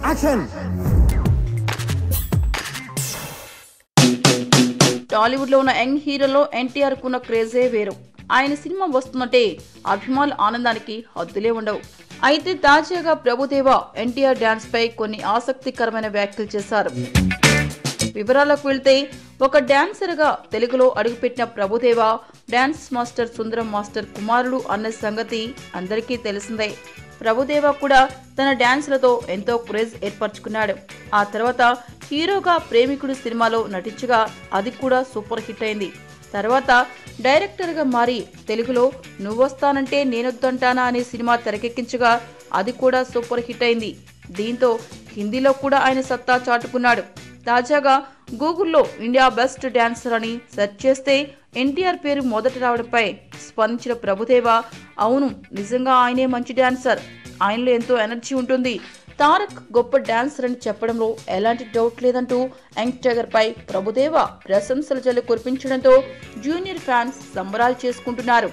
action Tollywood లో ఉన్న young హీరోలో NTR కున్న క్రేజే వేరు ఆయన సినిమా వస్తుందంటే అభిమానుల ఆనందానికి హద్దులే ఉండవు అయితే తాజాగా ప్రభుదేవ ఎన్టీఆర్ డాన్స్ పై కొన్ని ఆసక్తికరమైన వ్యాఖ్యలు చేశారు వివరాలకు వెళ్తే ఒక డాన్సర్ గా తెలుగులో అడుగుపెట్టిన Prabhudeva dance master Sundaram master కుమారుడు అన్న సంగతి అందరికీ తెలిసిందే ప్రభుదేవ కూడా తన డాన్స్లతో ఎంతో క్రేజ్ ఏర్పరచుకున్నాడు ఆ తర్వాత హీరోగా ప్రేమికుడు సినిమాలో నటించగా అది కూడా సూపర్ హిట్ అయింది తర్వాత డైరెక్టర్గా మారి తెలుగులో నువ్వొస్తానంటే నేనొద్దంటానా అనే సినిమా తెరకెక్కించగా అది కూడా సూపర్ హిట్ అయింది దీంతో హిందీలో కూడా ఆయన సత్తా చాటుకున్నాడు తాజాగా గూగుల్లో ఇండియా బెస్ట్ డాన్సర్ అని సెర్చ్ చేస్తే ఎన్టీఆర్ పేరు మొదట రావడంపై స్పందించిన ప్రభుదేవ అవును నిజంగా ఆయనే మంచి డాన్సర్ ఆయనలో ఎంతో ఎనర్జీ ఉంటుంది తారక్ గొప్ప డాన్సర్ అని చెప్పడంలో ఎలాంటి డౌట్ లేదంటూ యంగ్ టైగర్ పై ప్రభుదేవ ప్రశంసల జల్లు కురిపించడంతో జూనియర్ ఫ్యాన్స్ సంబరాలు చేసుకుంటున్నారు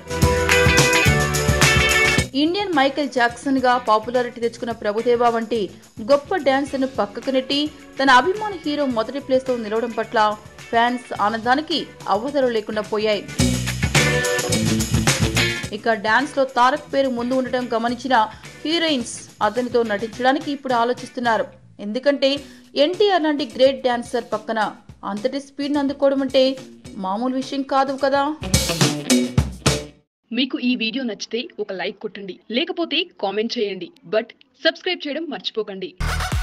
ఇండియన్ మైకేల్ జాక్సన్ గా పాపులారిటీ తెచ్చుకున్న ప్రభుదేవ వంటి గొప్ప డాన్సర్ ను పక్కకు నెట్టి తన అభిమాన హీరో మొదటి ప్లేస్ తో నిలవడం పట్ల ఫ్యాన్స్ ఆనందానికి అవధులు లేకుండా పోయాయి ఇక డాన్స్ లో తారక్ పేరు ముందు ఉండటం గమనించిన హీరోయిన్స్ అతనితో నటించడానికి ఇప్పుడు ఆలోచిస్తున్నారు ఎందుకంటే ఎన్టీఆర్ లాంటి గ్రేట్ డాన్సర్ పక్కన అంతటి స్పీడ్ అందుకోవడం అంటే మామూలు విషయం కాదు కదా మీకు ఈ వీడియో నచ్చితే ఒక లైక్ కొట్టండి లేకపోతే కామెంట్ చేయండి బట్ సబ్స్క్రైబ్ చేయడం మర్చిపోకండి